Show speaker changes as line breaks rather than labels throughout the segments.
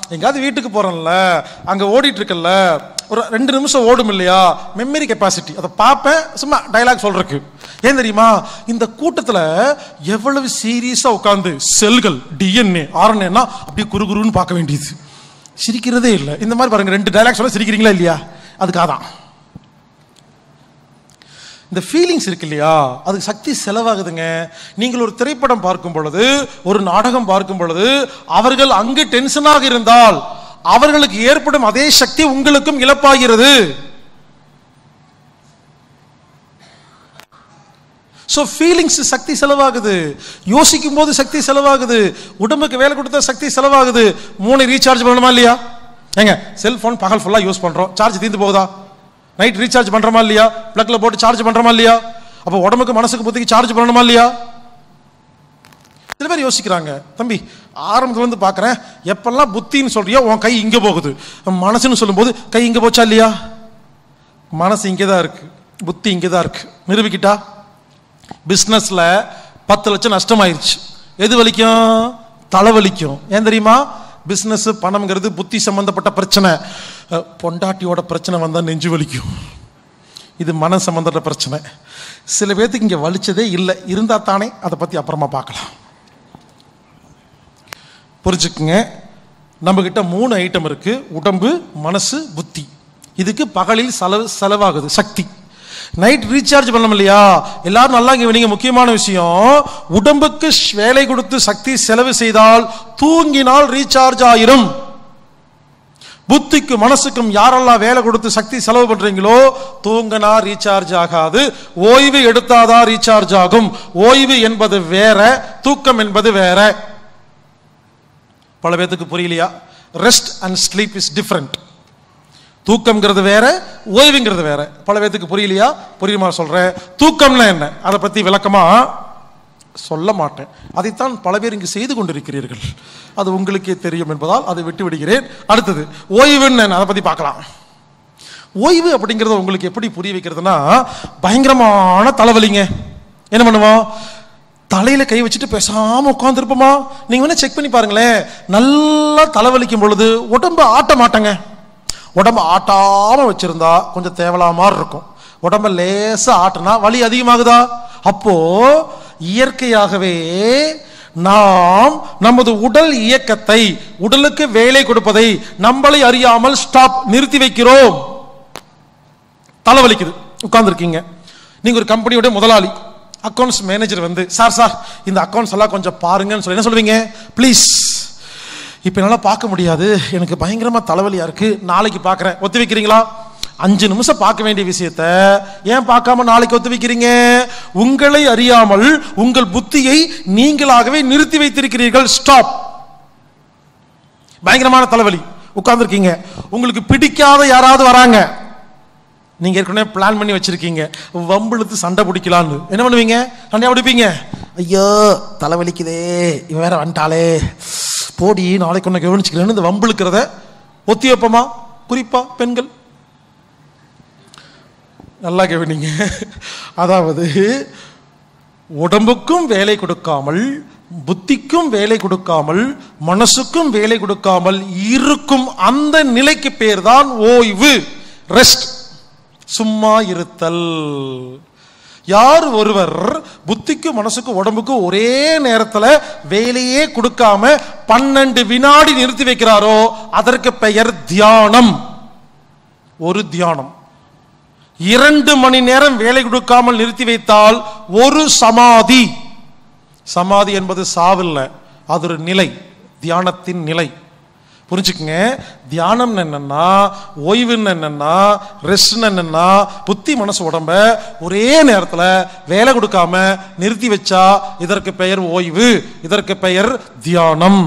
எங்கேயாவது வீட்டுக்கு போறேன்ல அங்க ஓடிட்டு இருக்கல்ல ஒரு ரெண்டு நிமிஷம் ஓடும் இல்லையா மெமரி கெப்பாசிட்டி அதை பார்ப்பேன் சும்மா டயலாக் சொல்றதுக்கு ஏன் தெரியுமா இந்த கூட்டத்துல எவ்வளவு சீரியஸா உட்கார்ந்து செல்கள் டிஎன்ஏ ஆர்என்ஏனா அப்படியே குறுகுறுன்னு பார்க்க வேண்டியது சிரிக்கிறதே இல்லை இந்த மாதிரி பாருங்க ரெண்டு டயலாக் சொல்ல சிரிக்கிறீங்களா இல்லையா அதுக்காக தான் இந்த ஃபீலிங்ஸ் இருக்கு இல்லையா அதுக்கு சக்தி செலவாகுதுங்க நீங்கள் ஒரு திரைப்படம் பார்க்கும் பொழுது ஒரு நாடகம் பார்க்கும் பொழுது அவர்கள் அங்கு டென்ஷனாக இருந்தால் அவர்களுக்கு ஏற்படும் அதே சக்தி உங்களுக்கும் இழப்பாகிறது ஸோ ஃபீலிங்ஸ் சக்தி செலவாகுது யோசிக்கும் போது சக்தி செலவாகுது உடம்புக்கு வேலை கொடுத்தா சக்தி செலவாகுது மூணு ரீசார்ஜ் பண்ணணுமா இல்லையா ஏங்க செல்போன் பகல் ஃபுல்லாக யூஸ் பண்ணுறோம் சார்ஜ் தீர்ந்து போகுதா நைட் ரீசார்ஜ் பண்ணுறோமா இல்லையா ப்ளக்ல போட்டு சார்ஜ் பண்ணுறோமா இல்லையா அப்போ உடம்புக்கு மனசுக்கு புத்திக்கு சார்ஜ் பண்ணணுமா இல்லையா சில பேர் யோசிக்கிறாங்க தம்பி ஆரம்பத்துல இருந்து பார்க்குறேன் எப்பெல்லாம் புத்தின்னு சொல்றியோ உன் கை இங்கே போகுது மனசுன்னு சொல்லும்போது கை இங்கே போச்சா இல்லையா மனசு இங்கே தான் இருக்கு புத்தி இங்கே தான் இருக்கு நிரூபிக்கிட்டா பிஸ்னஸில் பத்து லட்சம் நஷ்டமாயிருச்சு எது வலிக்கும் தலை வலிக்கும் ஏன் தெரியுமா பிஸ்னஸ் பணம்ங்கிறது புத்தி சம்பந்தப்பட்ட பிரச்சனை அஹ், பொண்டாட்டியோட பிரச்சனை வந்தால் நெஞ்சு வலிக்கும் இது மன சம்பந்தப்பட்ட பிரச்சனை சில பேர்த்துக்கு இங்கே வலிச்சதே இல்லை இருந்தால் தானே அதை பற்றி அப்புறமா பார்க்கலாம் புரிஞ்சுக்குங்க நம்மக்கிட்ட மூணு ஐட்டம் இருக்கு உடம்பு மனசு புத்தி இதுக்கு பகலில் செலவு செலவாகுது சக்தி நைட் ரீசார்ஜ் பண்ணணும் இல்லையா எல்லாரும் நல்லா கவனிங்க முக்கியமான விஷயம் உடம்புக்கு ஷ்- வேலை கொடுத்து சக்தி செலவு செய்தால் தூங்கினால் ரீசார்ஜ் ஆயிரும் புத்திக்கு மனசுக்கும் யாரெல்லாம் வேலை கொடுத்து சக்தி செலவு பண்றீங்களோ தூங்கினா ரீசார்ஜ் ஆகாது ஓய்வு எடுத்தாதான் ரீசார்ஜ் ஆகும் ஓய்வு என்பது வேற தூக்கம் என்பது வேற பல பேத்துக்கு புரியலையா rest and sleep is different தூக்கம்ங்கிறது வேற ஓய்வுங்கிறது வேற பல பேத்துக்கு புரியலையா புரியுமா சொல்றேன் தூக்கம்னா என்ன அதை பத்தி விளக்கமா சொல்ல மாட்டேன் அதைத்தான் பல பேர் இங்கு செய்து கொண்டிருக்கிறீர்கள் அது உங்களுக்கே தெரியும் என்பதால் அதை விட்டு விடுகிறேன் அடுத்தது ஓய்வுன்னு என்ன அதை பத்தி பார்க்கலாம் ஓய்வு அப்படிங்கிறத உங்களுக்கு எப்படி புரிய வைக்கிறதுனா பயங்கரமான தலைவலிங்க என்ன பண்ணுவோம் தலையில கை வச்சுட்டு பேசாம உட்காந்துருப்போமா நீங்க வேணா செக் பண்ணி பாருங்களேன் நல்லா தலைவலிக்கும் பொழுது உடம்பு ஆட்ட மாட்டேங்க உடம்பு ஆட்டாம வச்சிருந்தா கொஞ்சம் தேவலா மாதிரி இருக்கும் உடம்ப லேசா ஆட்டுனா வலி அதிகமாகுதா அப்போ இயற்கையாகவே நாம் நமது உடல் இயக்கத்தை உடலுக்கு வேலை கொடுப்பதை நம்மளை அறியாமல் ஸ்டாப் நிறுத்தி வைக்கிறோம் தலைவலிக்குது உட்கார்ந்துருக்கீங்க நீங்க ஒரு கம்பெனியோட முதலாளி அக்கௌண்ட்ஸ் மேனேஜர் வந்து சார் சார் இந்த அக்கௌண்ட்ஸ் எல்லாம் கொஞ்சம் பாருங்கன்னு சொல்லி என்ன சொல்லுவீங்க ப்ளீஸ் இப்போ என்னால் பார்க்க முடியாது எனக்கு பயங்கரமா தலைவலியா இருக்கு நாளைக்கு பார்க்குறேன் ஒத்தி வைக்கிறீங்களா அஞ்சு நிமிஷம் பார்க்க வேண்டிய விஷயத்த ஏன் பார்க்காம நாளைக்கு ஒத்தி வைக்கிறீங்க உங்களை அறியாமல் உங்கள் புத்தியை நீங்களாகவே நிறுத்தி வைத்திருக்கிறீர்கள் ஸ்டாப் பயங்கரமான தலைவலி உட்கார்ந்துருக்கீங்க உங்களுக்கு பிடிக்காத யாராவது வராங்க நீங்க ஏற்கனவே பிளான் பண்ணி வச்சிருக்கீங்க வம்பிழுத்து சண்டை பிடிக்கலான்னு என்ன பண்ணுவீங்க சண்டையா பிடிப்பீங்க ஐயோ தலைவலிக்குதே இவன் வேற வந்துட்டாளே போடி நாளைக்கு ஒன்று கவனிச்சுக்கிறேன்னு இந்த வம்பிழுக்கிறத ஒத்தி வைப்போமா குறிப்பா பெண்கள் நல்லா கவனிங்க அதாவது உடம்புக்கும் வேலை கொடுக்காமல் புத்திக்கும் வேலை கொடுக்காமல் மனசுக்கும் வேலை கொடுக்காமல் இருக்கும் அந்த நிலைக்கு பேர் தான் ஓய்வு ரெஸ்ட் சும்மா இருத்தல் யார் ஒருவர் புத்திக்கும் மனசுக்கும் உடம்புக்கும் ஒரே நேரத்துல வேலையே கொடுக்காம பன்னெண்டு வினாடி நிறுத்தி வைக்கிறாரோ அதற்கு பெயர் தியானம் ஒரு தியானம் இரண்டு மணி நேரம் வேலை கொடுக்காமல் நிறுத்தி வைத்தால் ஒரு சமாதி சமாதி என்பது சாவில்ல அது ஒரு நிலை தியானத்தின் நிலை புரிஞ்சுக்குங்க தியானம் என்னன்னா ஓய்வுன்னு என்னன்னா ரெஸ்ட் என்னன்னா புத்தி மனசு உடம்ப ஒரே நேரத்துல வேலை கொடுக்காம நிறுத்தி வச்சா இதற்கு பெயர் ஓய்வு இதற்கு பெயர் தியானம்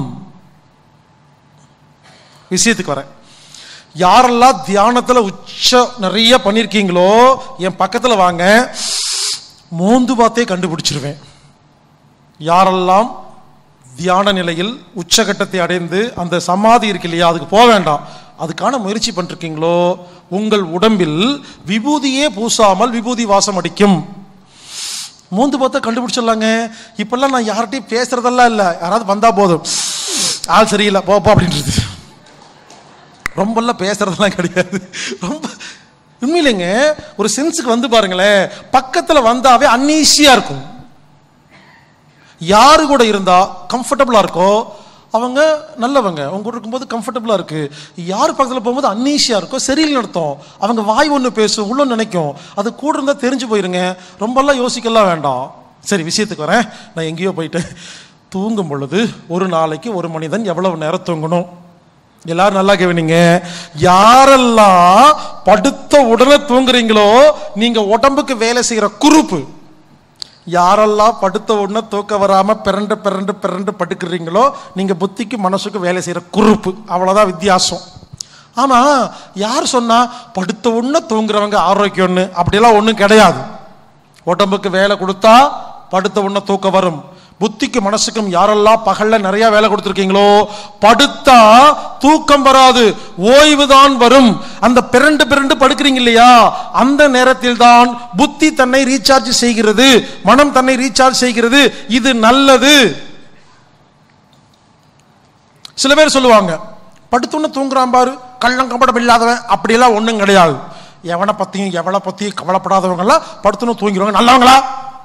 விஷயத்துக்கு வரேன் யாரெல்லாம் தியானத்துல உச்ச நிறைய பண்ணிருக்கீங்களோ என் பக்கத்துல வாங்க மோந்து பார்த்தே கண்டுபிடிச்சிருவேன் யாரெல்லாம் தியான நிலையில் உச்சகட்டத்தை அடைந்து அந்த சமாதி இருக்கு இல்லையா அதுக்கு போக வேண்டாம் அதுக்கான முயற்சி பண்ணிருக்கீங்களோ உங்கள் உடம்பில் விபூதியே பூசாமல் விபூதி வாசம் அடிக்கும் மூந்து பார்த்தா கண்டுபிடிச்சிடலாங்க இப்பெல்லாம் நான் யார்கிட்டயும் பேசுறதெல்லாம் இல்லை யாராவது வந்தா போதும் ஆள் சரியில்லை போ போ அப்படின்றது ரொம்பலாம் பேசுறதெல்லாம் கிடையாது ரொம்ப உண்மையிலேங்க ஒரு சென்ஸுக்கு வந்து பாருங்களேன் பக்கத்துல வந்தாவே அன்ஈஸியா இருக்கும் யாரு கூட இருந்தா கம்ஃபர்டபுளா இருக்கோ அவங்க நல்லவங்க அவங்க கூட இருக்கும்போது கம்ஃபர்டபுளா இருக்கு யார் பக்கத்தில் போகும்போது அன்னீஷியா இருக்கோ சரியில் நடத்தும் அவங்க வாய் ஒன்று பேசும் உள்ள நினைக்கும் அது கூட இருந்தா தெரிஞ்சு போயிருங்க ரொம்பலாம் யோசிக்கலாம் வேண்டாம் சரி விஷயத்துக்கு வரேன் நான் எங்கேயோ போயிட்டேன் தூங்கும் பொழுது ஒரு நாளைக்கு ஒரு மனிதன் எவ்வளவு நேரம் தூங்கணும் எல்லாரும் நல்லா கவனிங்க யாரெல்லாம் படுத்த உடனே தூங்குறீங்களோ நீங்க உடம்புக்கு வேலை செய்யற குறுப்பு யாரெல்லாம் படுத்த உடனே தூக்க வராம பிறண்டு பிறண்டு பிறண்டு படுக்கிறீங்களோ நீங்க புத்திக்கு மனசுக்கு வேலை செய்யற குறுப்பு அவ்வளவுதான் வித்தியாசம் ஆனா யார் சொன்னா படுத்த உடனே தூங்குறவங்க ஆரோக்கியம்னு அப்படியெல்லாம் ஒண்ணும் கிடையாது உடம்புக்கு வேலை கொடுத்தா படுத்த உடனே தூக்கம் வரும் புத்திக்கு மனசுக்கும் யாரெல்லாம் பகல்ல நிறைய வேலை கொடுத்துருக்கீங்களோ படுத்தா தூக்கம் வராது ஓய்வு தான் வரும் அந்த பிறண்டு பிறண்டு படுக்கிறீங்க இல்லையா அந்த நேரத்தில் தான் புத்தி தன்னை ரீசார்ஜ் செய்கிறது மனம் தன்னை ரீசார்ஜ் செய்கிறது இது நல்லது சில பேர் சொல்லுவாங்க படுத்துன்னு தூங்குறான் பாரு கள்ளம் கம்படம் இல்லாதவன் அப்படியெல்லாம் ஒண்ணும் கிடையாது எவனை பத்தியும் எவளை பத்தியும் கவலைப்படாதவங்க எல்லாம் படுத்துன்னு தூங்கிடுவாங்க நல்லவங்களா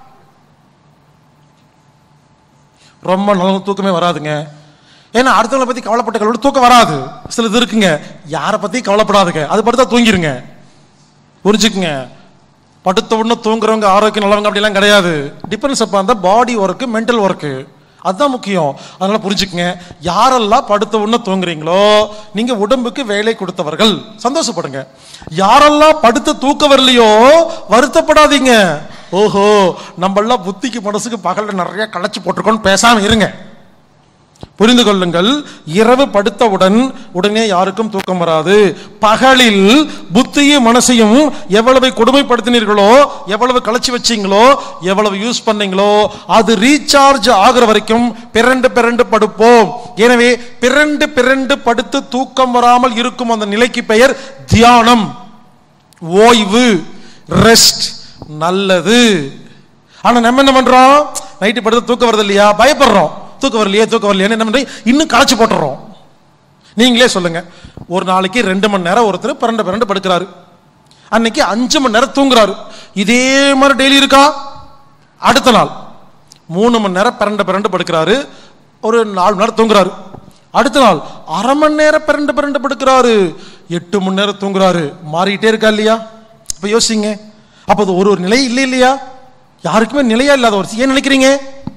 ரொம்ப நல்ல தூக்கமே வராதுங்க ஏன்னா அடுத்தவங்களை பத்தி கவலைப்பட்ட கவலை தூக்கம் வராது சிலது இருக்குங்க யாரை பத்தி கவலைப்படாதுங்க அது படுத்தா தூங்கிருங்க புரிஞ்சுக்குங்க படுத்த உடனே தூங்குறவங்க ஆரோக்கியம் நல்லவங்க அப்படிலாம் கிடையாது டிபெண்ட்ஸ் அப்போ அந்த பாடி ஒர்க்கு மென்டல் ஒர்க்கு அதுதான் முக்கியம் அதனால புரிஞ்சுக்குங்க யாரெல்லாம் படுத்த உடனே தூங்குறீங்களோ நீங்க உடம்புக்கு வேலை கொடுத்தவர்கள் சந்தோஷப்படுங்க யாரெல்லாம் படுத்து தூக்க வரலையோ வருத்தப்படாதீங்க ஓஹோ நம்மளாம் புத்திக்கு மனசுக்கு பகல்ல நிறைய களைச்சு போட்டிருக்கோம்னு பேசாம இருங்க புரிந்து கொள்ளுங்கள் இரவு படுத்தவுடன் உடனே யாருக்கும் தூக்கம் வராது பகலில் புத்தியும் மனசையும் எவ்வளவு கொடுமைப்படுத்தினீர்களோ எவ்வளவு களைச்சு வச்சீங்களோ எவ்வளவு யூஸ் பண்ணீங்களோ அது ரீசார்ஜ் ஆகுற வரைக்கும் பிறண்டு பிறண்டு படுப்போம் எனவே பிறண்டு பிறண்டு படுத்து தூக்கம் வராமல் இருக்கும் அந்த நிலைக்கு பெயர் தியானம் ஓய்வு ரெஸ்ட் நல்லது ஆனா நம்ம என்ன பண்றோம் நைட்டு படுத்து தூக்கம் வருது இல்லையா பயப்படுறோம் தூக்கம் வரலையே தூக்கம் வரலையே என்ன பண்றோம் இன்னும் களைச்சு போட்டுறோம் நீங்களே சொல்லுங்க ஒரு நாளைக்கு ரெண்டு மணி நேரம் ஒருத்தர் பிறண்டு பிறண்டு படுக்கிறாரு அன்னைக்கு அஞ்சு மணி நேரம் தூங்குறாரு இதே மாதிரி டெய்லி இருக்கா அடுத்த நாள் மூணு மணி நேரம் பிறண்டு பிறண்டு படுக்கிறாரு ஒரு நாலு மணி நேரம் தூங்குறாரு அடுத்த நாள் அரை மணி நேரம் பிறண்டு பிறண்டு படுக்கிறாரு எட்டு மணி நேரம் தூங்குறாரு மாறிக்கிட்டே இருக்கா இல்லையா இப்ப யோசிங்க அப்ப அது ஒரு ஒரு நிலை இல்லை இல்லையா யாருக்குமே நிலையா இல்லாத ஒரு ஏன் நினைக்கிறீங்க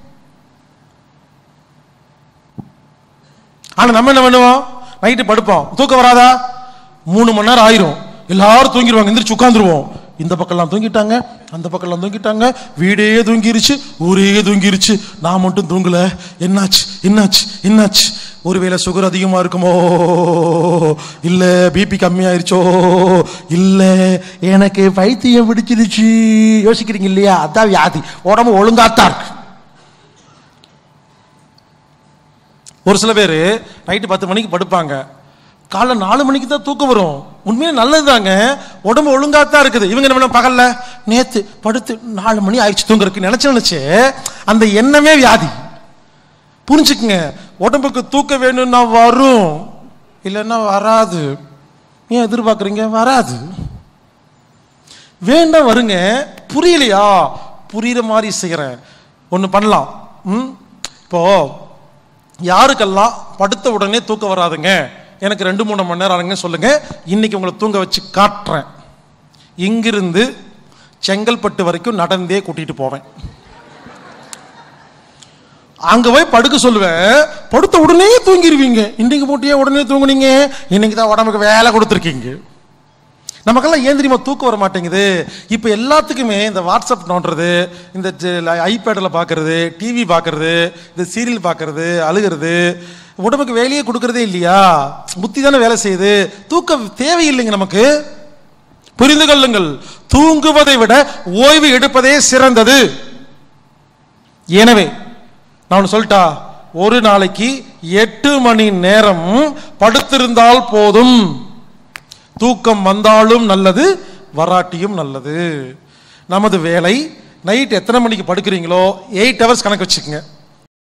ஆனா நம்ம என்ன பண்ணுவோம் நைட்டு படுப்போம் தூக்கம் வராதா மூணு மணி நேரம் ஆயிரும் எல்லாரும் தூங்கிடுவாங்க எந்திரிச்சு உட்காந்துருவோம் இந்த பக்கம்லாம் தூங்கிட்டாங்க அந்த பக்கம்லாம் தூங்கிட்டாங்க வீடே தூங்கிருச்சு ஊரே தூங்கிருச்சு நான் மட்டும் தூங்கல என்னாச்சு என்னாச்சு என்னாச்சு ஒருவேளை சுகர் அதிகமா இருக்குமோ இல்ல பிபி கம்மியாயிருச்சோ இல்ல எனக்கு பைத்தியம் பிடிச்சிருச்சு யோசிக்கிறீங்க இல்லையா அதான் வியாதி உடம்பு ஒழுங்காத்தான் இருக்கு ஒரு சில பேர் நைட்டு பத்து மணிக்கு படுப்பாங்க காலைல நாலு மணிக்கு தான் தூக்கம் வரும் உண்மையிலே நல்லதுதாங்க உடம்பு ஒழுங்கா தான் இருக்குது இவங்க என்ன பண்ண பகல்ல நேத்து படுத்து நாலு மணி ஆயிடுச்சு தூங்குறதுக்கு நினைச்சு நினைச்சு அந்த எண்ணமே வியாதி புரிஞ்சுக்குங்க உடம்புக்கு தூக்க வேணும்னா வரும் இல்லைன்னா வராது ஏன் எதிர்பார்க்குறீங்க வராது வேண்டாம் வருங்க புரியலையா புரியுற மாதிரி செய்கிறேன் ஒன்று பண்ணலாம் ம் இப்போ யாருக்கெல்லாம் படுத்த உடனே தூக்கம் வராதுங்க எனக்கு ரெண்டு மூணு மணி நேரம் ஆகுங்க சொல்லுங்க இன்னைக்கு உங்களை தூங்க வச்சு காட்டுறேன் இங்கிருந்து செங்கல்பட்டு வரைக்கும் நடந்தே கூட்டிட்டு போவேன் அங்க போய் படுக்க சொல்லுவேன் படுத்த உடனே தூங்கிடுவீங்க இன்னைக்கு போட்டியே உடனே தூங்குனீங்க இன்னைக்கு தான் உடம்புக்கு வேலை கொடுத்துருக்கீங்க நமக்கெல்லாம் ஏன் தெரியுமா தூக்கம் வர மாட்டேங்குது இப்போ எல்லாத்துக்குமே இந்த வாட்ஸ்அப் நோண்டுறது இந்த ஐபேடில் பார்க்கறது டிவி பார்க்கறது இந்த சீரியல் பார்க்கறது அழுகிறது உடம்புக்கு வேலையே கொடுக்கறதே இல்லையா புத்தி தானே வேலை செய்யுது தூக்கம் தேவையில்லைங்க நமக்கு புரிந்து கொள்ளுங்கள் தூங்குவதை விட ஓய்வு எடுப்பதே சிறந்தது எனவே நான் ஒண்ணு சொல்லிட்டா ஒரு நாளைக்கு எட்டு மணி நேரம் படுத்திருந்தால் போதும் தூக்கம் வந்தாலும் நல்லது வராட்டியும் நல்லது நமது வேலை நைட் எத்தனை மணிக்கு படுக்கிறீங்களோ எயிட் ஹவர்ஸ் கணக்கு வச்சுக்கோங்க